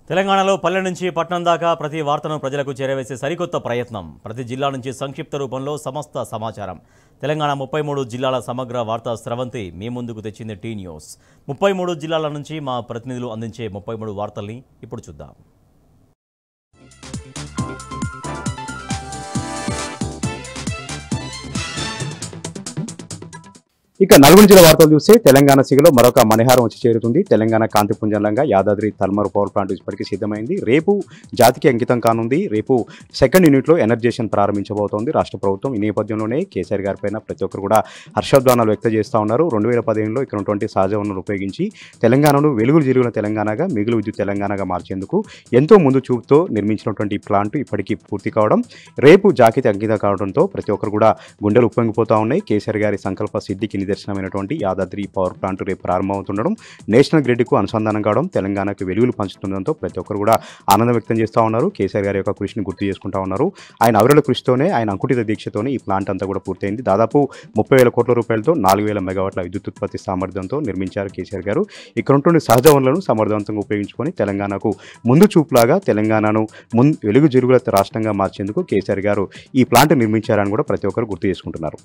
తెలంగాణలో పల్లె నుంచి పట్నం దాకా ప్రతి వార్తను ప్రజలకు చేరవేసే సరికొత్త ప్రయత్నం ప్రతి జిల్లా నుంచి సంక్షిప్త రూపంలో సమస్త సమాచారం తెలంగాణ ముప్పై మూడు జిల్లాల సమగ్ర వార్తా స్రవంతి మీ ముందుకు తెచ్చింది టీ న్యూస్ ముప్పై మూడు జిల్లాల నుంచి మా ప్రతినిధులు అందించే ముప్పై మూడు వార్తల్ని ఇప్పుడు చూద్దాం ఇక నల్గొండ జిల్లా వార్తలు చూస్తే తెలంగాణ సిగలో మరొక మణిహారం వచ్చి చేరుతుంది తెలంగాణ కాంతిపుంజంలంగా యాదాద్రి తల్మర్ పవర్ ప్లాంట్ ఇప్పటికీ సిద్ధమైంది రేపు జాతికి అంకితం కానుంది రేపు సెకండ్ యూనిట్లో ఎనర్జేషన్ ప్రారంభించబోతోంది రాష్ట్ర ప్రభుత్వం ఈ నేపథ్యంలోనే కేసీఆర్ గారి పైన ప్రతి ఒక్కరు కూడా హర్షోద్వానాలు వ్యక్తం చేస్తూ ఉన్నారు రెండు వేల పదిహేనులో ఇక్కడ ఉన్నటువంటి సహజ వనరులు ఉపయోగించి తెలంగాణను వెలుగులు జిరుగుల తెలంగాణగా మిగులు విద్యుత్ తెలంగాణగా మార్చేందుకు ఎంతో ముందు చూపుతో నిర్మించినటువంటి ఈ ప్లాంట్ ఇప్పటికీ పూర్తి కావడం రేపు జాతికి అంకితం కావడంతో ప్రతి ఒక్కరు కూడా గుండెలు ఉప్పొంగిపోతా ఉన్నాయి కేసీఆర్ గారి సంకల్ప సిద్ధికి నిదర్శనమైనటువంటి యాదాద్రి పవర్ ప్లాంట్ రేపు ప్రారంభమవుతుండడం నేషనల్ గ్రిడ్కు అనుసంధానం కావడం తెలంగాణకు వెలుగులు పంచుతుండడంతో ప్రతి ఒక్కరు కూడా ఆనందం వ్యక్తం చేస్తూ ఉన్నారు కేసీఆర్ గారి యొక్క కృషిని గుర్తు చేసుకుంటా ఉన్నారు ఆయన అవరుల కృషితోనే ఆయన అంకుటిత దీక్షతోనే ఈ ప్లాంట్ అంతా కూడా పూర్తయింది దాదాపు ముప్పై వేల కోట్ల రూపాయలతో నాలుగు వేల మెగావాట్ల విద్యుత్ ఉత్పత్తి సామర్థ్యంతో నిర్మించారు కేసీఆర్ గారు ఇక్కడ ఉంటున్న సహజ వనరులను సమర్థవంతంగా ఉపయోగించుకొని తెలంగాణకు ముందు చూపులాగా తెలంగాణను ముం వెలుగు జిరుగుల రాష్ట్రంగా మార్చేందుకు కేసీఆర్ గారు ఈ ప్లాంట్ నిర్మించారని కూడా ప్రతి ఒక్కరు గుర్తు చేసుకుంటున్నారు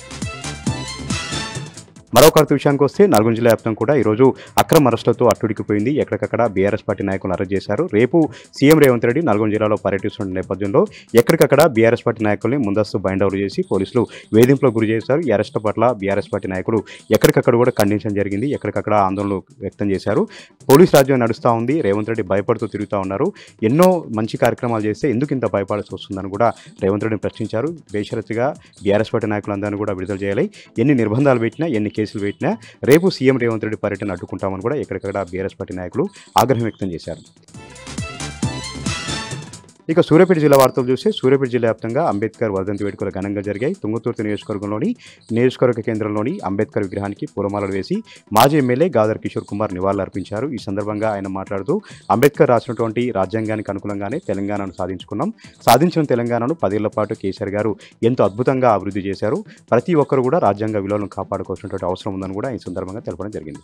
మరొక అర్థ విషయానికి వస్తే నల్గొండ జిల్లా వ్యాప్తం కూడా ఈరోజు అక్రమ అరెస్టులతో అట్టుడికిపోయింది ఎక్కడికక్కడ బీఆర్ఎస్ పార్టీ నాయకులను అరెస్ట్ చేశారు రేపు సీఎం రేవంత్ రెడ్డి నల్గొండ జిల్లాలో పర్యటిస్తున్న నేపథ్యంలో ఎక్కడికక్కడ బీఆర్ఎస్ పార్టీ నాయకుల్ని ముందస్తు బైండ్ ఓవర్ చేసి పోలీసులు వేధింపులకు గురి చేశారు ఈ అరెస్టు పట్ల బీఆర్ఎస్ పార్టీ నాయకులు ఎక్కడికక్కడ కూడా ఖండించడం జరిగింది ఎక్కడికక్కడ ఆందోళనలు వ్యక్తం చేశారు పోలీస్ రాజ్యం నడుస్తూ ఉంది రేవంత్ రెడ్డి భయపడుతూ తిరుగుతూ ఉన్నారు ఎన్నో మంచి కార్యక్రమాలు చేస్తే ఎందుకు ఇంత భయపడాల్సి వస్తుందని కూడా రేవంత్ రెడ్డిని ప్రశ్నించారు బేషరతుగా బీఆర్ఎస్ పార్టీ నాయకులందరినీ కూడా విడుదల చేయాలి ఎన్ని నిర్బంధాలు పెట్టినా ఎన్ని కేసులు పెట్టినా రేపు సీఎం రేవంత్ రెడ్డి పర్యటన అడ్డుకుంటామని కూడా ఎక్కడికక్కడ బీఆర్ఎస్ పార్టీ నాయకులు ఆగ్రహం వ్యక్తం చేశారు ఇక సూర్యాపేట జిల్లా వార్తలు చూస్తే సూర్యాపేట జిల్లా వ్యాప్తంగా అంబేద్కర్ వర్ధంతి వేడుకలు ఘనంగా జరిగాయి తుంగతుర్తి నియోజకవర్గంలోని నియోజకవర్గ కేంద్రంలోని అంబేద్కర్ విగ్రహానికి పూలమాలలు వేసి మాజీ ఎమ్మెల్యే గాదర్ కిషోర్ కుమార్ నివాళులర్పించారు ఈ సందర్భంగా ఆయన మాట్లాడుతూ అంబేద్కర్ రాసినటువంటి రాజ్యాంగానికి అనుకూలంగానే తెలంగాణను సాధించుకున్నాం సాధించిన తెలంగాణను పదేళ్ల పాటు కేసీఆర్ గారు ఎంతో అద్భుతంగా అభివృద్ధి చేశారు ప్రతి ఒక్కరు కూడా రాజ్యాంగ విలువలను కాపాడుకోవాల్సినటువంటి అవసరం ఉందని కూడా ఈ సందర్భంగా తెలపడం జరిగింది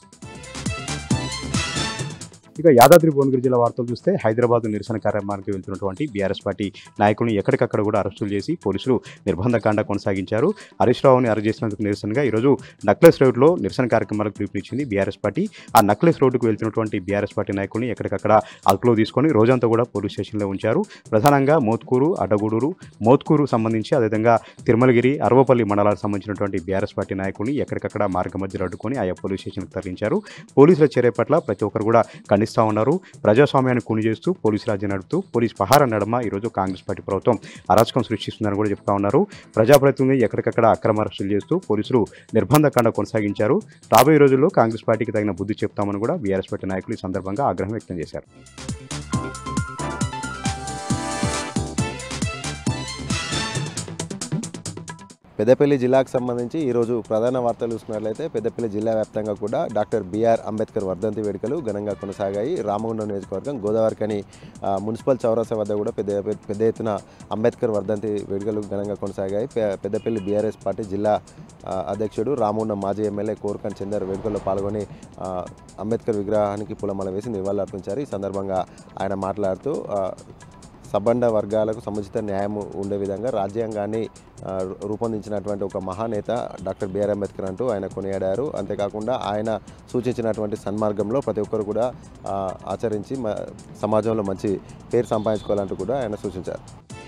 ఇక యాదాద్రి భువనగిరి జిల్లా వార్తలు చూస్తే హైదరాబాద్ నిరసన కార్యక్రమానికి వెళ్తున్నటువంటి బీఆర్ఎస్ పార్టీ నాయకులను ఎక్కడికక్కడ కూడా అరెస్టులు చేసి పోలీసులు నిర్బంధకాండ కొనసాగించారు హరీష్ రావుని అరెస్ట్ చేసినందుకు నిరసనగా ఈరోజు నక్లెస్ రోడ్లో నిరసన కార్యక్రమాలకు పిలుపునిచ్చింది బీఆర్ఎస్ పార్టీ ఆ నక్లెస్ రోడ్డుకు వెళ్తున్నటువంటి బీఆర్ఎస్ పార్టీ నాయకుల్ని ఎక్కడికక్కడ అదుపులో తీసుకొని రోజంతా కూడా పోలీస్ స్టేషన్లో ఉంచారు ప్రధానంగా మోత్కూరు అడ్డగూడూరు మోత్కూరు సంబంధించి అదేవిధంగా తిరుమలగిరి అరవపల్లి మండలాలకు సంబంధించినటువంటి బీఆర్ఎస్ పార్టీ నాయకుల్ని ఎక్కడికక్కడ మార్గ మధ్యలో అడ్డుకొని ఆయా పోలీస్ స్టేషన్కి తరలించారు పోలీసుల చర్య పట్ల ప్రతి ఒక్కరు కూడా ఖండిస్తూ ఉన్నారు ప్రజాస్వామ్యాన్ని కూని చేస్తూ పోలీసు రాజ్యం నడుపుతూ పోలీస్ పహార నడమ ఈరోజు కాంగ్రెస్ పార్టీ ప్రభుత్వం అరాచకం సృష్టిస్తుందని కూడా చెప్తా ఉన్నారు ప్రజాప్రతినిధులు ఎక్కడికక్కడ అక్రమ అరెస్టులు చేస్తూ పోలీసులు నిర్బంధకాండ కొనసాగించారు రాబోయే రోజుల్లో కాంగ్రెస్ పార్టీకి తగిన బుద్ధి చెప్తామని కూడా బీఆర్ఎస్ పార్టీ నాయకులు ఈ సందర్భంగా ఆగ్రహం వ్యక్తం చేశారు పెద్దపల్లి జిల్లాకు సంబంధించి ఈరోజు ప్రధాన వార్తలు చూసుకున్నట్లయితే పెద్దపల్లి జిల్లా వ్యాప్తంగా కూడా డాక్టర్ బిఆర్ అంబేద్కర్ వర్ధంతి వేడుకలు ఘనంగా కొనసాగాయి రామగుండం నియోజకవర్గం గోదావరికని ఆ, మున్సిపల్ చౌరసా వద్ద కూడా పెద్ద పెద్ద ఎత్తున అంబేద్కర్ వర్ధంతి వేడుకలు ఘనంగా కొనసాగాయి పె- పెద్దపల్లి బీఆర్ఎస్ పార్టీ జిల్లా ఆ, అధ్యక్షుడు రామగుండం మాజీ ఎమ్మెల్యే కోరుకన్ చందర్ వేడుకల్లో పాల్గొని ఆ, అంబేద్కర్ విగ్రహానికి పూలమాల వేసి నివాళులర్పించారు ఈ సందర్భంగా ఆయన మాట్లాడుతూ ఆ, సబ్బండ వర్గాలకు సముచిత న్యాయం ఉండే విధంగా రాజ్యాంగాన్ని ఆ, రూ- రూపొందించినటువంటి ఒక మహానేత డాక్టర్ బిఆర్ అంబేద్కర్ అంటూ ఆయన కొనియాడారు అంతేకాకుండా ఆయన సూచించినటువంటి సన్మార్గంలో ప్రతి ఒక్కరు కూడా ఆ, ఆచరించి మ- సమాజంలో మంచి పేరు సంపాదించుకోవాలంటూ కూడా ఆయన సూచించారు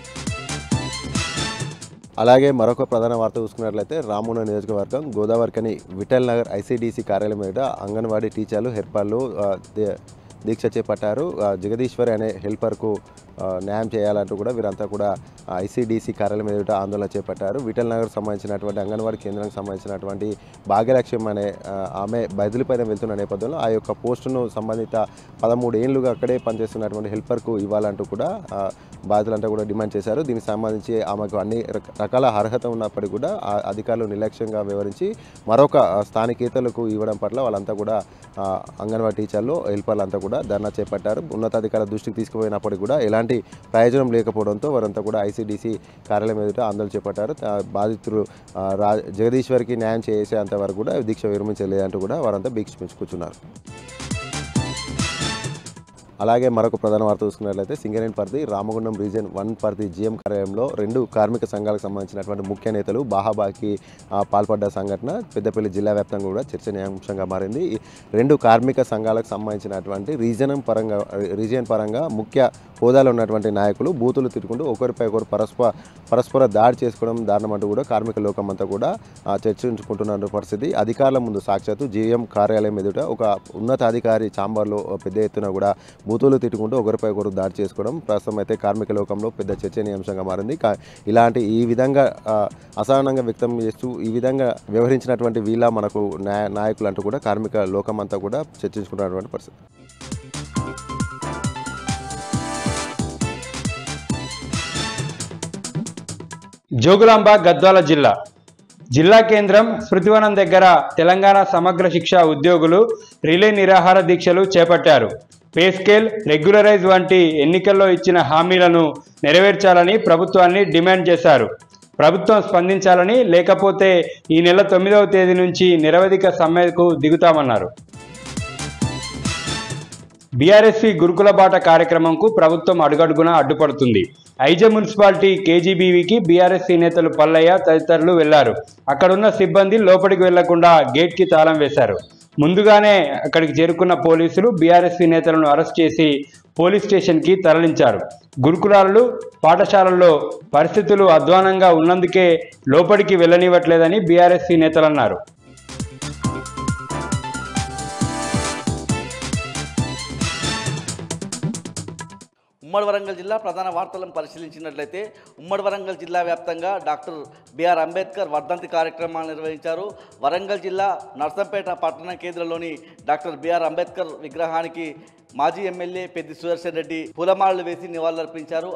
అలాగే మరొక ప్రధాన వార్త చూసుకున్నట్లయితే రామూన నియోజకవర్గం గోదావరికని విఠల్ నగర్ ఐసీడీసీ కార్యాలయం మీద అంగన్వాడీ టీచర్లు హెల్పర్లు ఆ, దే- దీక్ష చేపట్టారు ఆ, జగదీశ్వరి అనే హెల్పర్కు ఆ, న్యాయం చేయాలంటూ కూడా వీరంతా కూడా ఐసీడీసీ కార్యాలయం ఎదుట ఆందోళన చేపట్టారు విఠల్ నగర్ సంబంధించినటువంటి అంగన్వాడీ కేంద్రానికి సంబంధించినటువంటి భాగ్యలక్ష్యం అనే ఆ, ఆమె బదిలీపైన వెళ్తున్న నేపథ్యంలో ఆ యొక్క పోస్టును సంబంధిత పదమూడు ఏళ్ళుగా అక్కడే పనిచేస్తున్నటువంటి హెల్పర్కు ఇవ్వాలంటూ కూడా ఆ, బాధితులంతా కూడా డిమాండ్ చేశారు దీనికి సంబంధించి ఆమెకు అన్ని రక- రకాల అర్హత ఉన్నప్పటికీ కూడా ఆ అధికారులు నిర్లక్ష్యంగా వివరించి మరొక ఆ, స్థానికేతలకు ఇవ్వడం పట్ల వాళ్ళంతా కూడా ఆ, అంగన్వాడీ టీచర్లు హెల్పర్లు అంతా కూడా ధర్నా చేపట్టారు ఉన్నతాధికారుల దృష్టికి తీసుకుపోయినప్పటికీ కూడా ఎలాంటి ప్రయోజనం లేకపోవడంతో వారంతా కూడా ఐసీడీసీ కార్యాలయం ఎదుట ఆందోళన చేపట్టారు ఆ, బాధితులు ఆ, రా జగదీశ్వరికి న్యాయం చేసేంత వరకు కూడా దీక్ష విరమించలేదంటూ కూడా వారంతా భీక్ష కూర్చున్నారు అలాగే మరొక ప్రధాన వార్త చూసుకున్నట్లయితే సింగరేణి పరిధి రామగుండం రీజియన్ వన్ పరిధి జిఎం కార్యాలయంలో రెండు కార్మిక సంఘాలకు సంబంధించినటువంటి ముఖ్య నేతలు బాహాబాకి ఆ, పాల్పడ్డ సంఘటన పెద్దపల్లి జిల్లా వ్యాప్తంగా కూడా చర్చనీయాంశంగా మారింది ఈ రెండు కార్మిక సంఘాలకు సంబంధించినటువంటి రీజన్ పరంగా రీజియన్ పరంగా ముఖ్య హోదాలో ఉన్నటువంటి నాయకులు బూతులు తిరుగుకుంటూ ఒకరిపై ఒకరు పరస్పర పరస్పర దాడి చేసుకోవడం దారుణం అంటూ కూడా కార్మిక లోకం అంతా కూడా ఆ, చర్చించుకుంటున్న పరిస్థితి అధికారుల ముందు సాక్షాత్తు జీఎం కార్యాలయం ఎదుట ఒక ఉన్నతాధికారి చాంబర్లో పెద్ద ఎత్తున కూడా బూతులు తిట్టుకుంటూ ఒకరిపై ఒకరు దాడి చేసుకోవడం ప్రస్తుతం అయితే కార్మిక లోకంలో పెద్ద చర్చనీయాంశంగా మారింది కా- ఇలాంటి ఈ విధంగా ఆ, అసహనంగా వ్యక్తం చేస్తూ ఈ విధంగా వ్యవహరించినటువంటి వీళ్ళ మనకు న్యాయ నాయకులు అంటూ కూడా కార్మిక లోకం అంతా కూడా చర్చించుకుంటున్నటువంటి పరిస్థితి జోగులాంబ గద్వాల జిల్లా జిల్లా కేంద్రం స్మృతివనం దగ్గర తెలంగాణ సమగ్ర శిక్ష ఉద్యోగులు రిలే నిరాహార దీక్షలు చేపట్టారు పే స్కేల్ రెగ్యులరైజ్ వంటి ఎన్నికల్లో ఇచ్చిన హామీలను నెరవేర్చాలని ప్రభుత్వాన్ని డిమాండ్ చేశారు ప్రభుత్వం స్పందించాలని లేకపోతే ఈ నెల తొమ్మిదవ తేదీ నుంచి నిరవధిక సమ్మెకు దిగుతామన్నారు బీఆర్ఎస్సీ గురుకుల బాట కార్యక్రమంకు ప్రభుత్వం అడుగడుగునా అడ్డుపడుతుంది ఐజ మున్సిపాలిటీ కేజీబీవీకి బీఆర్ఎస్సీ నేతలు పల్లయ్య తదితరులు వెళ్లారు అక్కడున్న సిబ్బంది లోపలికి వెళ్లకుండా గేట్కి తాళం వేశారు ముందుగానే అక్కడికి చేరుకున్న పోలీసులు బీఆర్ఎస్సీ నేతలను అరెస్ట్ చేసి పోలీస్ స్టేషన్కి తరలించారు గురుకులాలు పాఠశాలల్లో పరిస్థితులు అధ్వానంగా ఉన్నందుకే లోపలికి వెళ్ళనివ్వట్లేదని బీఆర్ఎస్సీ నేతలు అన్నారు ఉమ్మడి వరంగల్ జిల్లా ప్రధాన వార్తలను పరిశీలించినట్లయితే ఉమ్మడి వరంగల్ జిల్లా వ్యాప్తంగా డాక్టర్ బిఆర్ అంబేద్కర్ వర్ధంతి కార్యక్రమాలు నిర్వహించారు వరంగల్ జిల్లా నర్సంపేట పట్టణ కేంద్రంలోని డాక్టర్ బిఆర్ అంబేద్కర్ విగ్రహానికి మాజీ ఎమ్మెల్యే పెద్ది సుదర్శన్ రెడ్డి పూలమాలలు వేసి నివాళులర్పించారు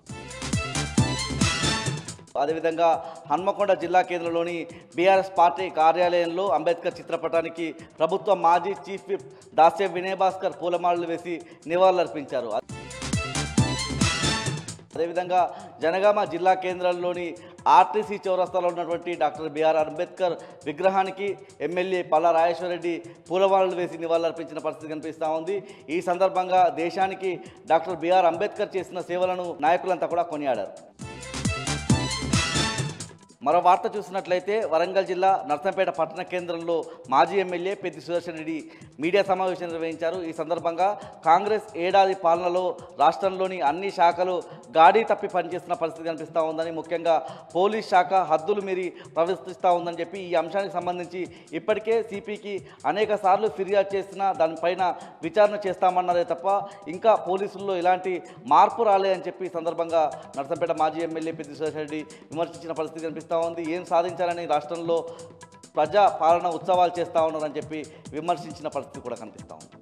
అదేవిధంగా హన్మకొండ జిల్లా కేంద్రంలోని బీఆర్ఎస్ పార్టీ కార్యాలయంలో అంబేద్కర్ చిత్రపటానికి ప్రభుత్వ మాజీ చీఫ్ విప్ దాస్య వినయ్ భాస్కర్ పూలమాలలు వేసి నివాళులర్పించారు అదేవిధంగా జనగామ జిల్లా కేంద్రంలోని ఆర్టీసీ చౌరస్తాలో ఉన్నటువంటి డాక్టర్ బిఆర్ అంబేద్కర్ విగ్రహానికి ఎమ్మెల్యే పల్లా రాజేశ్వరరెడ్డి పూలమాలలు వేసి నివాళులర్పించిన పరిస్థితి కనిపిస్తూ ఉంది ఈ సందర్భంగా దేశానికి డాక్టర్ బిఆర్ అంబేద్కర్ చేసిన సేవలను నాయకులంతా కూడా కొనియాడారు మరో వార్త చూసినట్లయితే వరంగల్ జిల్లా నర్సంపేట పట్టణ కేంద్రంలో మాజీ ఎమ్మెల్యే పెద్ది సుదర్శన్ రెడ్డి మీడియా సమావేశం నిర్వహించారు ఈ సందర్భంగా కాంగ్రెస్ ఏడాది పాలనలో రాష్ట్రంలోని అన్ని శాఖలు గాడి తప్పి పనిచేస్తున్న పరిస్థితి కనిపిస్తూ ఉందని ముఖ్యంగా పోలీస్ శాఖ హద్దులు మీరి ప్రవర్తిస్తూ ఉందని చెప్పి ఈ అంశానికి సంబంధించి ఇప్పటికే సిపికి అనేక సార్లు ఫిర్యాదు చేసినా దానిపైన విచారణ చేస్తామన్నారే తప్ప ఇంకా పోలీసుల్లో ఇలాంటి మార్పు రాలేదని చెప్పి ఈ సందర్భంగా నర్సంపేట మాజీ ఎమ్మెల్యే పెద్ది సుదర్శన్ రెడ్డి విమర్శించిన పరిస్థితి కనిపిస్తూ ఉంది ఏం సాధించాలని రాష్ట్రంలో ప్రజా పాలన ఉత్సవాలు చేస్తూ ఉన్నారని చెప్పి విమర్శించిన పరిస్థితి కూడా కనిపిస్తూ ఉంది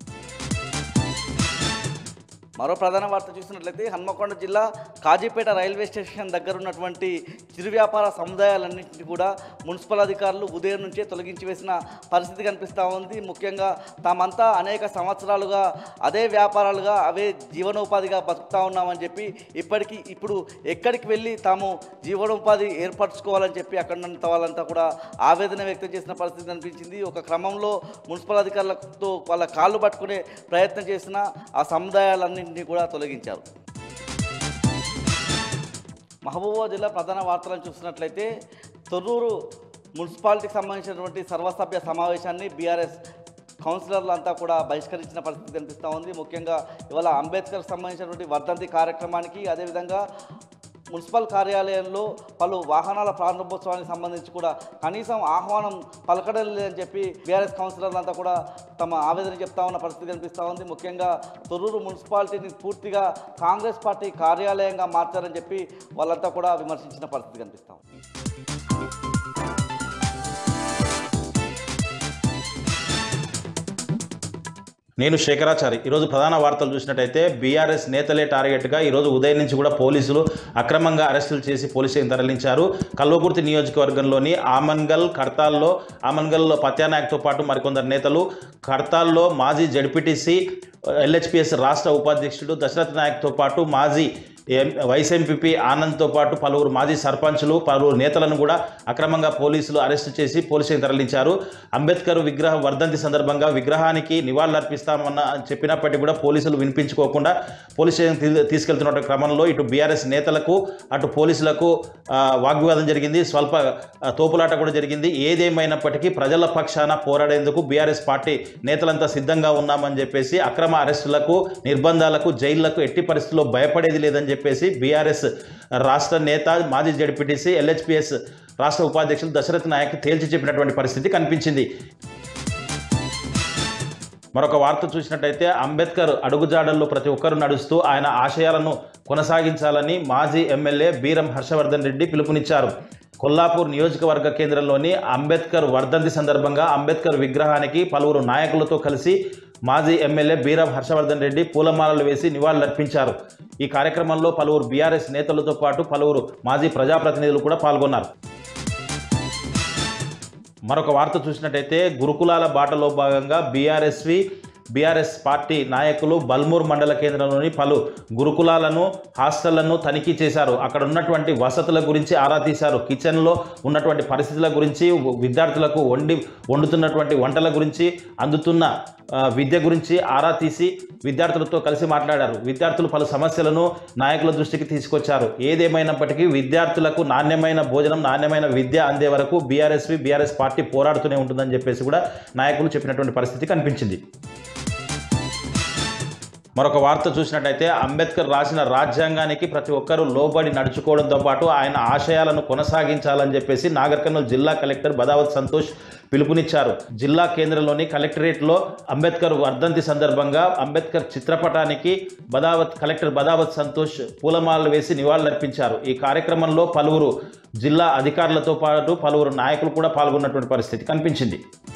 మరో ప్రధాన వార్త చూసినట్లయితే హన్మకొండ జిల్లా కాజీపేట రైల్వే స్టేషన్ దగ్గర ఉన్నటువంటి చిరు వ్యాపార సముదాయాలన్నింటినీ కూడా మున్సిపల్ అధికారులు ఉదయం నుంచే తొలగించి వేసిన పరిస్థితి కనిపిస్తూ ఉంది ముఖ్యంగా తామంతా అనేక సంవత్సరాలుగా అదే వ్యాపారాలుగా అవే జీవనోపాధిగా బతుకుతా ఉన్నామని చెప్పి ఇప్పటికీ ఇప్పుడు ఎక్కడికి వెళ్ళి తాము జీవనోపాధి ఏర్పరచుకోవాలని చెప్పి అక్కడ ఉన్న వాళ్ళంతా కూడా ఆవేదన వ్యక్తం చేసిన పరిస్థితి కనిపించింది ఒక క్రమంలో మున్సిపల్ అధికారులతో వాళ్ళ కాళ్ళు పట్టుకునే ప్రయత్నం చేసిన ఆ సముదాయాలన్నింటినీ కూడా తొలగించారు మహబూబాబాద్ జిల్లా ప్రధాన వార్తలను చూసినట్లయితే తొర్రూరు మున్సిపాలిటీకి సంబంధించినటువంటి సర్వసభ్య సమావేశాన్ని బీఆర్ఎస్ కౌన్సిలర్లు అంతా కూడా బహిష్కరించిన పరిస్థితి కనిపిస్తూ ఉంది ముఖ్యంగా ఇవాళ అంబేద్కర్ సంబంధించినటువంటి వర్ధంతి కార్యక్రమానికి అదేవిధంగా మున్సిపల్ కార్యాలయంలో పలు వాహనాల ప్రారంభోత్సవానికి సంబంధించి కూడా కనీసం ఆహ్వానం పలకడం లేదని చెప్పి బీఆర్ఎస్ కౌన్సిలర్లు అంతా కూడా తమ ఆవేదన చెప్తా ఉన్న పరిస్థితి కనిపిస్తూ ఉంది ముఖ్యంగా తొర్రూరు మున్సిపాలిటీని పూర్తిగా కాంగ్రెస్ పార్టీ కార్యాలయంగా మార్చారని చెప్పి వాళ్ళంతా కూడా విమర్శించిన పరిస్థితి కనిపిస్తూ ఉంది నేను శేఖరాచారి ఈరోజు ప్రధాన వార్తలు చూసినట్టయితే బీఆర్ఎస్ నేతలే టార్గెట్గా ఈరోజు ఉదయం నుంచి కూడా పోలీసులు అక్రమంగా అరెస్టులు చేసి పోలీసు స్టేషన్ తరలించారు కల్వకుర్తి నియోజకవర్గంలోని ఆమన్గల్ కడతాల్లో ఆమన్గల్లో పత్యానాయక్తో పాటు మరికొందరు నేతలు కడతాల్లో మాజీ జడ్పీటీసీ ఎల్హెచ్పిఎస్ రాష్ట్ర ఉపాధ్యక్షుడు దశరథ్ నాయక్తో పాటు మాజీ ఎం వైస్ ఎంపీపీ ఆనంద్తో పాటు పలువురు మాజీ సర్పంచులు పలువురు నేతలను కూడా అక్రమంగా పోలీసులు అరెస్టు చేసి పోలీసులకు తరలించారు అంబేద్కర్ విగ్రహ వర్ధంతి సందర్భంగా విగ్రహానికి నివాళులర్పిస్తామన్న చెప్పినప్పటికీ కూడా పోలీసులు వినిపించుకోకుండా పోలీస్ స్టేషన్ తీ- తీసుకెళ్తున్న క్రమంలో ఇటు బీఆర్ఎస్ నేతలకు అటు పోలీసులకు ఆ, వాగ్వివాదం జరిగింది స్వల్ప ఆ, తోపులాట కూడా జరిగింది ఏదేమైనప్పటికీ ప్రజల పక్షాన పోరాడేందుకు బీఆర్ఎస్ పార్టీ నేతలంతా సిద్ధంగా ఉన్నామని చెప్పేసి అక్రమ అరెస్టులకు నిర్బంధాలకు జైళ్లకు ఎట్టి పరిస్థితుల్లో భయపడేది లేదని చెప్పేసి బీఆర్ఎస్ రాష్ట్ర నేత మాజీ జడ్పీటీసీ ఎల్హెచ్పిఎస్ రాష్ట్ర ఉపాధ్యక్షులు దశరథ్ నాయక్ తేల్చి చెప్పినటువంటి పరిస్థితి కనిపించింది మరొక వార్త చూసినట్టయితే అంబేద్కర్ అడుగుజాడల్లో ప్రతి ఒక్కరూ నడుస్తూ ఆయన ఆశయాలను కొనసాగించాలని మాజీ ఎమ్మెల్యే బీరం హర్షవర్ధన్ రెడ్డి పిలుపునిచ్చారు కొల్లాపూర్ నియోజకవర్గ కేంద్రంలోని అంబేద్కర్ వర్ధంతి సందర్భంగా అంబేద్కర్ విగ్రహానికి పలువురు నాయకులతో కలిసి మాజీ ఎమ్మెల్యే బీరం హర్షవర్ధన్ రెడ్డి పూలమాలలు వేసి నివాళులర్పించారు ఈ కార్యక్రమంలో పలువురు బీఆర్ఎస్ నేతలతో పాటు పలువురు మాజీ ప్రజాప్రతినిధులు కూడా పాల్గొన్నారు మరొక వార్త చూసినట్టయితే గురుకులాల బాటలో భాగంగా బీఆర్ఎస్వి బీఆర్ఎస్ పార్టీ నాయకులు బల్మూర్ మండల కేంద్రంలోని పలు గురుకులాలను హాస్టళ్లను తనిఖీ చేశారు అక్కడ ఉన్నటువంటి వసతుల గురించి ఆరా తీశారు కిచెన్లో ఉన్నటువంటి పరిస్థితుల గురించి విద్యార్థులకు వండి వండుతున్నటువంటి వంటల గురించి అందుతున్న ఆ, విద్య గురించి ఆరా తీసి విద్యార్థులతో కలిసి మాట్లాడారు విద్యార్థులు పలు సమస్యలను నాయకుల దృష్టికి తీసుకొచ్చారు ఏదేమైనప్పటికీ విద్యార్థులకు నాణ్యమైన భోజనం నాణ్యమైన విద్య అందే వరకు బీఆర్ఎస్వి బీఆర్ఎస్ పార్టీ పోరాడుతూనే ఉంటుందని చెప్పేసి కూడా నాయకులు చెప్పినటువంటి పరిస్థితి కనిపించింది మరొక వార్త చూసినట్టయితే అంబేద్కర్ రాసిన రాజ్యాంగానికి ప్రతి ఒక్కరూ లోబడి నడుచుకోవడంతో పాటు ఆయన ఆశయాలను కొనసాగించాలని చెప్పేసి నాగర్ కర్నూలు జిల్లా కలెక్టర్ బదావత్ సంతోష్ పిలుపునిచ్చారు జిల్లా కేంద్రంలోని కలెక్టరేట్లో అంబేద్కర్ వర్ధంతి సందర్భంగా అంబేద్కర్ చిత్రపటానికి బదావత్ కలెక్టర్ బదావత్ సంతోష్ పూలమాలలు వేసి నివాళులర్పించారు ఈ కార్యక్రమంలో పలువురు జిల్లా అధికారులతో పాటు పలువురు నాయకులు కూడా పాల్గొన్నటువంటి పరిస్థితి కనిపించింది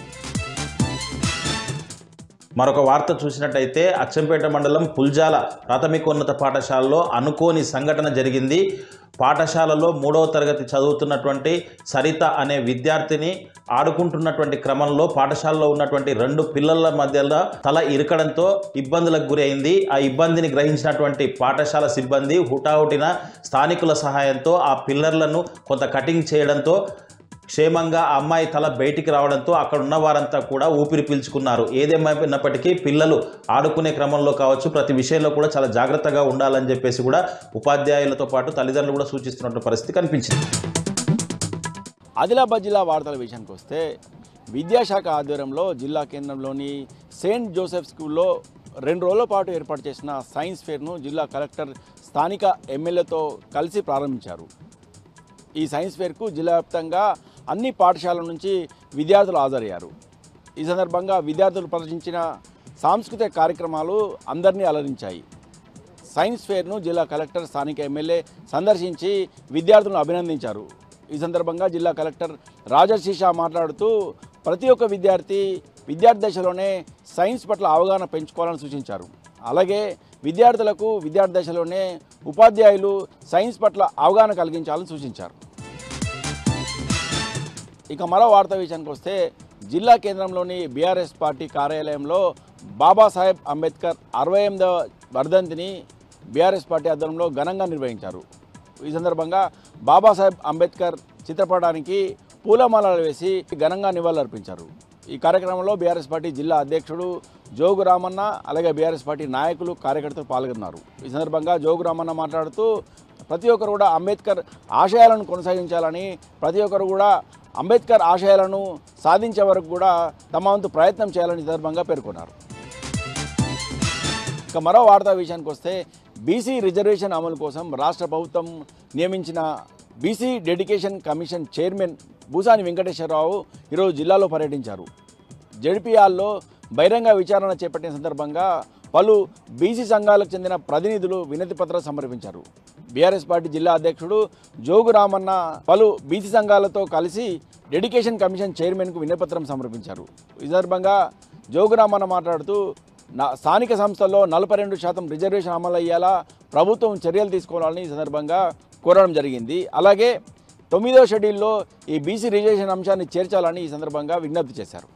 మరొక వార్త చూసినట్టయితే అచ్చంపేట మండలం పుల్జాల ప్రాథమికోన్నత పాఠశాలలో అనుకోని సంఘటన జరిగింది పాఠశాలలో మూడవ తరగతి చదువుతున్నటువంటి సరిత అనే విద్యార్థిని ఆడుకుంటున్నటువంటి క్రమంలో పాఠశాలలో ఉన్నటువంటి రెండు పిల్లల మధ్యలో తల ఇరకడంతో ఇబ్బందులకు గురైంది ఆ ఇబ్బందిని గ్రహించినటువంటి పాఠశాల సిబ్బంది హుటాహుటిన స్థానికుల సహాయంతో ఆ పిల్లర్లను కొంత కటింగ్ చేయడంతో క్షేమంగా ఆ అమ్మాయి తల బయటికి రావడంతో అక్కడ ఉన్న వారంతా కూడా ఊపిరి పీల్చుకున్నారు ఏదేమైనప్పటికీ పిల్లలు ఆడుకునే క్రమంలో కావచ్చు ప్రతి విషయంలో కూడా చాలా జాగ్రత్తగా ఉండాలని చెప్పేసి కూడా ఉపాధ్యాయులతో పాటు తల్లిదండ్రులు కూడా సూచిస్తున్నట్టు పరిస్థితి కనిపించింది ఆదిలాబాద్ జిల్లా వార్తల విషయానికి వస్తే విద్యాశాఖ ఆధ్వర్యంలో జిల్లా కేంద్రంలోని సెయింట్ జోసెఫ్ స్కూల్లో రెండు రోజుల పాటు ఏర్పాటు చేసిన సైన్స్ ఫేర్ను జిల్లా కలెక్టర్ స్థానిక ఎమ్మెల్యేతో కలిసి ప్రారంభించారు ఈ సైన్స్ ఫేర్కు జిల్లా వ్యాప్తంగా అన్ని పాఠశాలల నుంచి విద్యార్థులు హాజరయ్యారు ఈ సందర్భంగా విద్యార్థులు ప్రదర్శించిన సాంస్కృతిక కార్యక్రమాలు అందరినీ అలరించాయి సైన్స్ ఫేర్ను జిల్లా కలెక్టర్ స్థానిక ఎమ్మెల్యే సందర్శించి విద్యార్థులను అభినందించారు ఈ సందర్భంగా జిల్లా కలెక్టర్ రాజశీషా మాట్లాడుతూ ప్రతి ఒక్క విద్యార్థి విద్యార్థి దశలోనే సైన్స్ పట్ల అవగాహన పెంచుకోవాలని సూచించారు అలాగే విద్యార్థులకు విద్యార్థి దశలోనే ఉపాధ్యాయులు సైన్స్ పట్ల అవగాహన కలిగించాలని సూచించారు ఇక మరో వార్త విషయానికి వస్తే జిల్లా కేంద్రంలోని బీఆర్ఎస్ పార్టీ కార్యాలయంలో బాబాసాహెబ్ అంబేద్కర్ అరవై ఎనిమిదవ వర్ధంతిని బీఆర్ఎస్ పార్టీ ఆధ్వర్యంలో ఘనంగా నిర్వహించారు ఈ సందర్భంగా బాబాసాహెబ్ అంబేద్కర్ చిత్రపటానికి పూలమాలలు వేసి ఘనంగా నివాళులర్పించారు ఈ కార్యక్రమంలో బీఆర్ఎస్ పార్టీ జిల్లా అధ్యక్షుడు జోగు రామన్న అలాగే బీఆర్ఎస్ పార్టీ నాయకులు కార్యకర్తలు పాల్గొన్నారు ఈ సందర్భంగా జోగు రామన్న మాట్లాడుతూ ప్రతి ఒక్కరు కూడా అంబేద్కర్ ఆశయాలను కొనసాగించాలని ప్రతి ఒక్కరు కూడా అంబేద్కర్ ఆశయాలను సాధించే వరకు కూడా తమ వంతు ప్రయత్నం చేయాలని ఈ సందర్భంగా పేర్కొన్నారు ఇక మరో వార్తా విషయానికి వస్తే బీసీ రిజర్వేషన్ అమలు కోసం రాష్ట్ర ప్రభుత్వం నియమించిన BC dedication commission chairman Bhusani Venkateswararao ఈరోజు జిల్లాలో పర్యటించారు జడ్పీఆర్లో బహిరంగ విచారణ చేపట్టిన సందర్భంగా పలు బీసీ సంఘాలకు చెందిన ప్రతినిధులు వినతి పత్రం సమర్పించారు బీఆర్ఎస్ పార్టీ జిల్లా అధ్యక్షుడు జోగు రామన్న పలు బీసీ సంఘాలతో కలిసి డెడికేషన్ కమిషన్ చైర్మన్కు వినతిపత్రం సమర్పించారు ఈ సందర్భంగా జోగు రామన్న మాట్లాడుతూ నా స్థానిక సంస్థల్లో నలభై రెండు శాతం రిజర్వేషన్ అమలు అయ్యేలా ప్రభుత్వం చర్యలు తీసుకోవాలని ఈ సందర్భంగా కోరడం జరిగింది అలాగే తొమ్మిదో షెడ్యూల్లో ఈ బీసీ రిజర్వేషన్ అంశాన్ని చేర్చాలని ఈ సందర్భంగా విజ్ఞప్తి చేశారు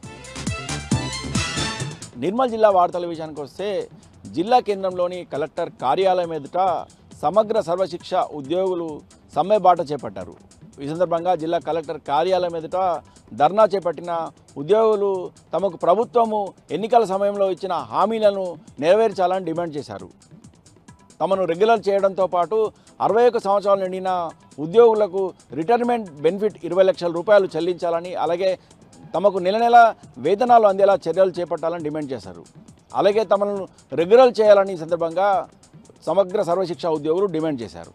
నిర్మల్ జిల్లా వార్తల విషయానికి వస్తే జిల్లా కేంద్రంలోని కలెక్టర్ కార్యాలయం ఎదుట సమగ్ర సర్వశిక్ష ఉద్యోగులు సమ్మె బాట చేపట్టారు ఈ సందర్భంగా జిల్లా కలెక్టర్ కార్యాలయం ఎదుట ధర్నా చేపట్టిన ఉద్యోగులు తమకు ప్రభుత్వము ఎన్నికల సమయంలో ఇచ్చిన హామీలను నెరవేర్చాలని డిమాండ్ చేశారు తమను రెగ్యులర్ చేయడంతో పాటు అరవై ఒక్క సంవత్సరాలు నిండిన ఉద్యోగులకు రిటైర్మెంట్ బెనిఫిట్ ఇరవై లక్షల రూపాయలు చెల్లించాలని అలాగే తమకు నెల నెల వేతనాలు అందేలా చర్యలు చేపట్టాలని డిమాండ్ చేశారు అలాగే తమను రెగ్యులర్ చేయాలని ఈ సందర్భంగా సమగ్ర సర్వశిక్ష ఉద్యోగులు డిమాండ్ చేశారు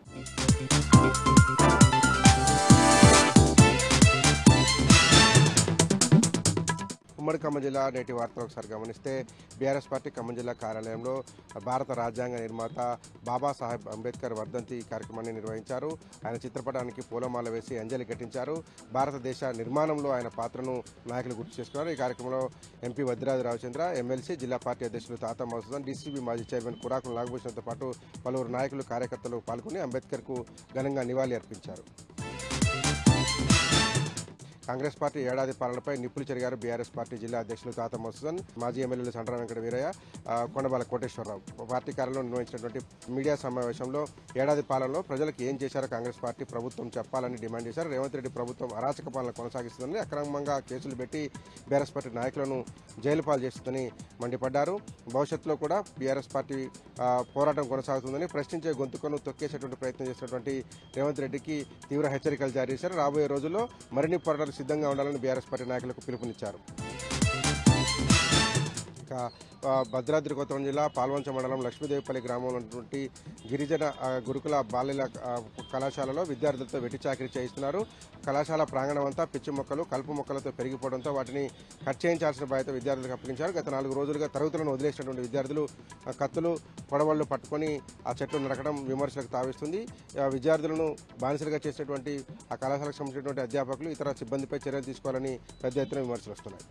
ఉమ్మడి ఖమ్మం జిల్లా నేటి వార్తలు ఒకసారి గమనిస్తే బీఆర్ఎస్ పార్టీ ఖమ్మం జిల్లా కార్యాలయంలో భారత రాజ్యాంగ నిర్మాత బాబాసాహెబ్ అంబేద్కర్ వర్ధంతి కార్యక్రమాన్ని నిర్వహించారు ఆయన చిత్రపటానికి పూలమాల వేసి అంజలి ఘటించారు భారతదేశ నిర్మాణంలో ఆయన పాత్రను నాయకులు గుర్తు చేసుకున్నారు ఈ కార్యక్రమంలో ఎంపీ వద్రాజు రామచంద్ర ఎమ్మెల్సీ జిల్లా పార్టీ అధ్యక్షులు తాత మసూదన్ డీసీబీ మాజీ చైర్మన్ కురాకుల నాగభూషణ్తో పాటు పలువురు నాయకులు కార్యకర్తలు పాల్గొని అంబేద్కర్కు ఘనంగా నివాళి అర్పించారు కాంగ్రెస్ పార్టీ ఏడాది పాలనపై నిప్పులు చెరిగారు బీఆర్ఎస్ పార్టీ జిల్లా అధ్యక్షులు తాత మసూదన్ మాజీ ఎమ్మెల్యేలు సండ్ర వెంకట వీరయ్య ఆ, కొండబాల కోటేశ్వరరావు పార్టీ కార్యాలయంలో నిర్వహించినటువంటి మీడియా సమావేశంలో ఏడాది పాలనలో ప్రజలకు ఏం చేశారో కాంగ్రెస్ పార్టీ ప్రభుత్వం చెప్పాలని డిమాండ్ చేశారు రేవంత్ రెడ్డి ప్రభుత్వం అరాచక పాలన కొనసాగిస్తుందని అక్రమంగా కేసులు పెట్టి బీఆర్ఎస్ పార్టీ నాయకులను జైలు పాలు చేస్తుందని మండిపడ్డారు భవిష్యత్తులో కూడా బీఆర్ఎస్ పార్టీ ఆ, పోరాటం కొనసాగుతుందని ప్రశ్నించే గొంతుకను తొక్కేసేటువంటి ప్రయత్నం చేసినటువంటి రేవంత్ రెడ్డికి తీవ్ర హెచ్చరికలు జారీ చేశారు రాబోయే రోజుల్లో మరిన్ని పోరాటాలు సిద్ధంగా ఉండాలని బీఆర్ఎస్ పార్టీ నాయకులకు పిలుపునిచ్చారు ఇక ఆ, భద్రాద్రి కొత్తగూడెం జిల్లా పాల్వంచ మండలం లక్ష్మీదేవిపల్లి గ్రామంలో ఉన్నటువంటి గిరిజన ఆ, గురుకుల బాల్యుల ఆ, కళాశాలలో విద్యార్థులతో వెట్టి చాకరీ చేయిస్తున్నారు కళాశాల ప్రాంగణం అంతా పిచ్చి మొక్కలు కలుపు మొక్కలతో పెరిగిపోవడంతో వాటిని కట్ చేయించాల్సిన బాధ్యత విద్యార్థులకు అప్పగించారు గత నాలుగు రోజులుగా తరగతులను వదిలేసినటువంటి విద్యార్థులు ఆ, కత్తులు పొడవళ్ళు పట్టుకొని ఆ చెట్లు నరకడం విమర్శలకు తావిస్తుంది ఆ, విద్యార్థులను బానిసలుగా చేసినటువంటి ఆ కళాశాలకు సంబంధించినటువంటి అధ్యాపకులు ఇతర సిబ్బందిపై చర్యలు తీసుకోవాలని పెద్ద ఎత్తున విమర్శలు వస్తున్నాయి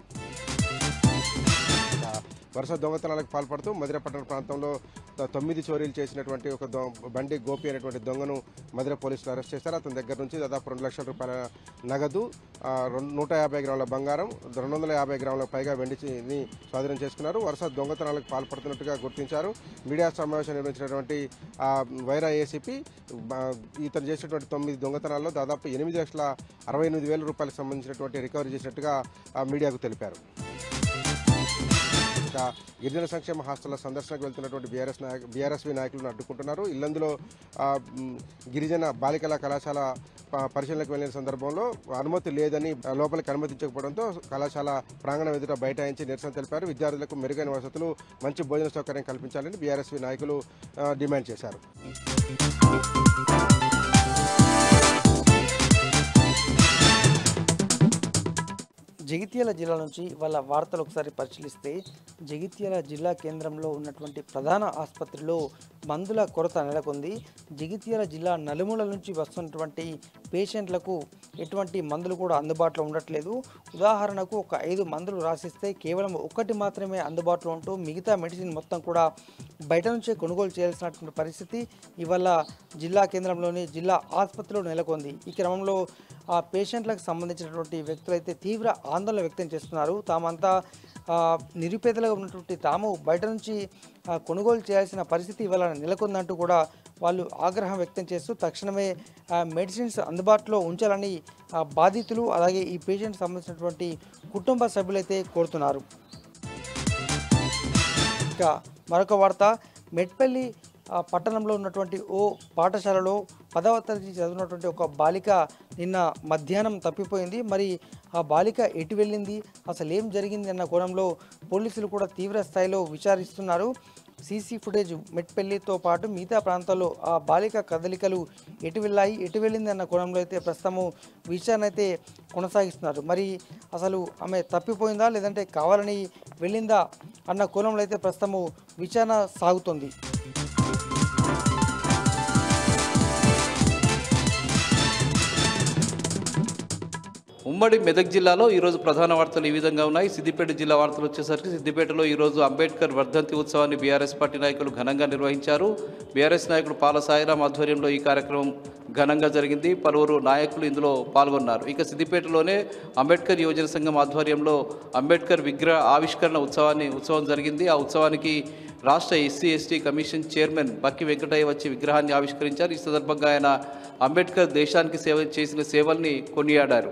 ఇక వరుస దొంగతనాలకు పాల్పడుతూ మధిరపట్టణ ప్రాంతంలో త- తొమ్మిది చోరీలు చేసినటువంటి ఒక దొ- బండి గోపి అనేటువంటి దొంగను మధిర పోలీసులు అరెస్ట్ చేశారు అతని దగ్గర నుంచి దాదాపు రెండు లక్షల రూపాయల నగదు ఆ, రెండు నూట యాభై గ్రాముల బంగారం రెండు వందల యాభై గ్రాములకు పైగా వెండిని స్వాధీనం చేసుకున్నారు వరుస దొంగతనాలకు పాల్పడుతున్నట్టుగా గుర్తించారు మీడియా సమావేశం నిర్వహించినటువంటి ఆ, వైరా ఏసీపీ బ- ఇతను చేసినటువంటి తొమ్మిది దొంగతనాల్లో దాదాపు ఎనిమిది లక్షల అరవై ఎనిమిది వేల రూపాయలకు సంబంధించినటువంటి రికవరీ చేసినట్టుగా ఆ, మీడియాకు తెలిపారు ఇక గిరిజన సంక్షేమ హాస్టళ్ల సందర్శనకు వెళ్తున్నటువంటి బీఆర్ఎస్ నాయక బీఆర్ఎస్వి నాయకులను అడ్డుకుంటున్నారు ఇల్లందులో ఆ, మ్, గిరిజన బాలికల కళాశాల ప- పరిశీలనకు వెళ్లిన సందర్భంలో అనుమతి లేదని ఆ, లోపలికి అనుమతించకపోవడంతో కళాశాల ప్రాంగణం ఎదుట బైఠాయించి నిరసన తెలిపారు విద్యార్థులకు మెరుగైన వసతులు మంచి భోజన సౌకర్యం కల్పించాలని బీఆర్ఎస్వి నాయకులు ఆ, డిమాండ్ చేశారు జగిత్యాల జిల్లా నుంచి వాళ్ళ వార్తలు ఒకసారి పరిశీలిస్తే జగిత్యాల జిల్లా కేంద్రంలో ఉన్నటువంటి ప్రధాన ఆసుపత్రిలో మందుల కొరత నెలకొంది జగిత్యాల జిల్లా నలుమూలల నుంచి వస్తున్నటువంటి పేషెంట్లకు ఎటువంటి మందులు కూడా అందుబాటులో ఉండట్లేదు ఉదాహరణకు ఒక ఐదు మందులు రాసిస్తే కేవలం ఒకటి మాత్రమే అందుబాటులో ఉంటూ మిగతా మెడిసిన్ మొత్తం కూడా బయట నుంచే కొనుగోలు చేయాల్సినటువంటి పరిస్థితి ఇవాళ జిల్లా కేంద్రంలోని జిల్లా ఆసుపత్రిలో నెలకొంది ఈ క్రమంలో ఆ పేషెంట్లకు సంబంధించినటువంటి వ్యక్తులైతే తీవ్ర ఆందోళన వ్యక్తం చేస్తున్నారు తామంతా ఆ, నిరుపేదలుగా ఉన్నటువంటి తాము బయట నుంచి ఆ, కొనుగోలు చేయాల్సిన పరిస్థితి ఇవాళ నెలకొందంటూ కూడా వాళ్ళు ఆగ్రహం వ్యక్తం చేస్తూ తక్షణమే ఆ, మెడిసిన్స్ అందుబాటులో ఉంచాలని ఆ, బాధితులు అలాగే ఈ పేషెంట్ సంబంధించినటువంటి కుటుంబ సభ్యులైతే కోరుతున్నారు ఇక మరొక వార్త మెట్పల్లి ఆ, పట్టణంలో ఉన్నటువంటి ఓ పాఠశాలలో పదవ తరగతి చదివినటువంటి ఒక బాలిక నిన్న మధ్యాహ్నం తప్పిపోయింది మరి ఆ బాలిక ఎటు వెళ్ళింది అసలు ఏం జరిగింది అన్న కోణంలో పోలీసులు కూడా తీవ్ర స్థాయిలో విచారిస్తున్నారు సీసీ ఫుటేజ్ మెట్పల్లితో పాటు మిగతా ప్రాంతాల్లో ఆ బాలిక కదలికలు ఎటు వెళ్ళాయి ఎటు వెళ్ళింది అన్న కోణంలో అయితే ప్రస్తుతము విచారణ అయితే కొనసాగిస్తున్నారు మరి అసలు ఆమె తప్పిపోయిందా లేదంటే కావాలని వెళ్ళిందా అన్న కోణంలో అయితే ప్రస్తుతము విచారణ సాగుతుంది ఉమ్మడి మెదక్ జిల్లాలో ఈరోజు ప్రధాన వార్తలు ఈ విధంగా ఉన్నాయి సిద్దిపేట జిల్లా వార్తలు వచ్చేసరికి సిద్దిపేటలో ఈరోజు అంబేద్కర్ వర్ధంతి ఉత్సవాన్ని బీఆర్ఎస్ పార్టీ నాయకులు ఘనంగా నిర్వహించారు బీఆర్ఎస్ నాయకుడు పాల సాయిరాం ఆధ్వర్యంలో ఈ కార్యక్రమం ఘనంగా జరిగింది పలువురు నాయకులు ఇందులో పాల్గొన్నారు ఇక సిద్దిపేటలోనే అంబేద్కర్ యువజన సంఘం ఆధ్వర్యంలో అంబేద్కర్ విగ్రహ ఆవిష్కరణ ఉత్సవాన్ని ఉత్సవం జరిగింది ఆ ఉత్సవానికి రాష్ట్ర SC ST commission chairman Bakki Venkataiah వచ్చి విగ్రహాన్ని ఆవిష్కరించారు ఈ సందర్భంగా ఆయన అంబేద్కర్ దేశానికి సేవ చేసిన సేవల్ని కొనియాడారు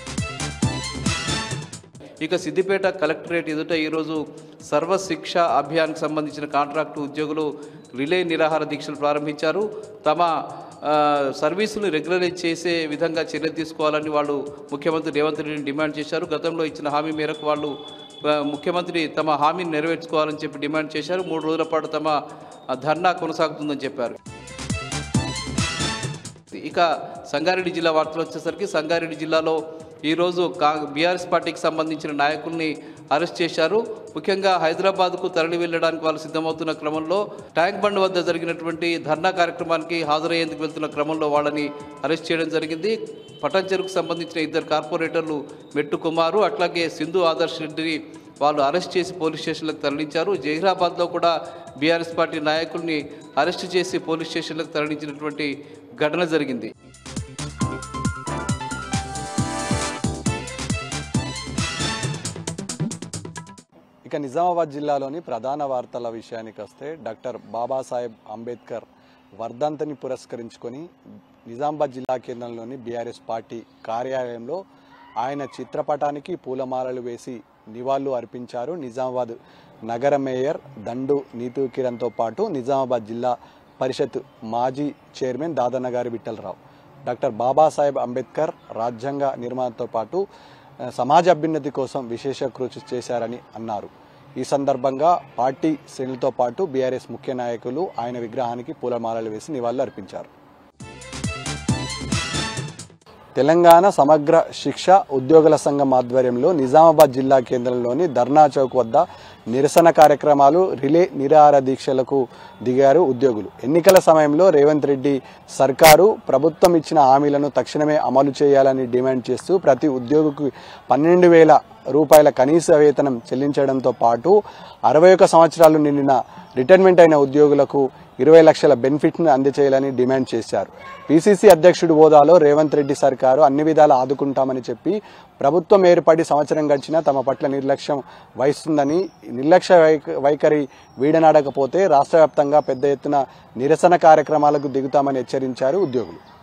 ఇక సిద్దిపేట కలెక్టరేట్ ఎదుట ఈరోజు సర్వశిక్ష అభియాన్కి సంబంధించిన కాంట్రాక్టు ఉద్యోగులు రిలే నిరాహార దీక్షలు ప్రారంభించారు తమ ఆ, సర్వీసులు రెగ్యులరైజ్ చేసే విధంగా చర్యలు తీసుకోవాలని వాళ్ళు ముఖ్యమంత్రి రేవంత్ రెడ్డిని డిమాండ్ చేశారు గతంలో ఇచ్చిన హామీ మేరకు వాళ్ళు ఆ, ముఖ్యమంత్రి తమ హామీని నెరవేర్చుకోవాలని చెప్పి డిమాండ్ చేశారు మూడు రోజుల పాటు తమ ఆ, ధర్నా కొనసాగుతుందని చెప్పారు ఇక సంగారెడ్డి జిల్లా వార్తలు వచ్చేసరికి సంగారెడ్డి జిల్లాలో ఈరోజు కా బీఆర్ఎస్ పార్టీకి సంబంధించిన నాయకుల్ని అరెస్ట్ చేశారు ముఖ్యంగా హైదరాబాద్కు తరలి వెళ్ళడానికి వాళ్ళు సిద్ధమవుతున్న క్రమంలో ట్యాంక్ బండ్ వద్ద జరిగినటువంటి ధర్నా కార్యక్రమానికి హాజరయ్యేందుకు వెళ్తున్న క్రమంలో వాళ్ళని అరెస్ట్ చేయడం జరిగింది పటాన్చెరుకు సంబంధించిన ఇద్దరు కార్పొరేటర్లు మెట్టు కుమారు అట్లాగే సింధు ఆదర్శ్ రెడ్డిని వాళ్ళు అరెస్ట్ చేసి పోలీస్ స్టేషన్లకు తరలించారు జహీరాబాద్లో కూడా బీఆర్ఎస్ పార్టీ నాయకుల్ని అరెస్ట్ చేసి పోలీస్ స్టేషన్లకు తరలించినటువంటి ఘటన జరిగింది ఇక నిజామాబాద్ జిల్లాలోని ప్రధాన వార్తల విషయానికి వస్తే డాక్టర్ బాబాసాహెబ్ అంబేద్కర్ వర్ధంతిని పురస్కరించుకొని నిజామాబాద్ జిల్లా కేంద్రంలోని బీఆర్ఎస్ పార్టీ కార్యాలయంలో ఆయన చిత్రపటానికి పూలమాలలు వేసి నివాళులు అర్పించారు నిజామాబాద్ నగర మేయర్ దండు నీతు కిరణ్తో పాటు నిజామాబాద్ జిల్లా పరిషత్ మాజీ చైర్మన్ దాదనగారి విఠలరావు డాక్టర్ బాబాసాహెబ్ అంబేద్కర్ రాజ్యాంగ నిర్మాణంతో పాటు ఆ, సమాజ అభ్యున్నతి కోసం విశేష కృషి చేశారని అన్నారు ఈ సందర్భంగా పార్టీ శ్రేణులతో పాటు బీఆర్ఎస్ ముఖ్య నాయకులు ఆయన విగ్రహానికి పూలమాలలు వేసి నివాళులు అర్పించారు తెలంగాణ సమగ్ర శిక్ష ఉద్యోగుల సంఘం ఆధ్వర్యంలో నిజామాబాద్ జిల్లా కేంద్రంలోని ధర్నా చౌక్ వద్ద నిరసన కార్యక్రమాలు రిలే నిరాహార దీక్షలకు దిగారు ఉద్యోగులు ఎన్నికల సమయంలో రేవంత్ రెడ్డి సర్కారు ప్రభుత్వం ఇచ్చిన హామీలను తక్షణమే అమలు చేయాలని డిమాండ్ చేస్తూ ప్రతి ఉద్యోగికి పన్నెండు వేల రూపాయల కనీస వేతనం చెల్లించడంతో పాటు అరవై ఒక సంవత్సరాలు నిండిన రిటైర్మెంట్ అయిన ఉద్యోగులకు ఇరవై లక్షల బెనిఫిట్ను అందజేయాలని డిమాండ్ చేశారు పిసిసి అధ్యక్షుడి హోదాలో రేవంత్ రెడ్డి సర్కారు అన్ని విధాలు ఆదుకుంటామని చెప్పి ప్రభుత్వం ఏర్పడి సంవత్సరం గడిచినా తమ పట్ల నిర్లక్ష్యం వహిస్తుందని నిర్లక్ష్య వైఖ- వైఖరి వీడనాడకపోతే రాష్ట్ర వ్యాప్తంగా పెద్ద ఎత్తున నిరసన కార్యక్రమాలకు దిగుతామని హెచ్చరించారు ఉద్యోగులు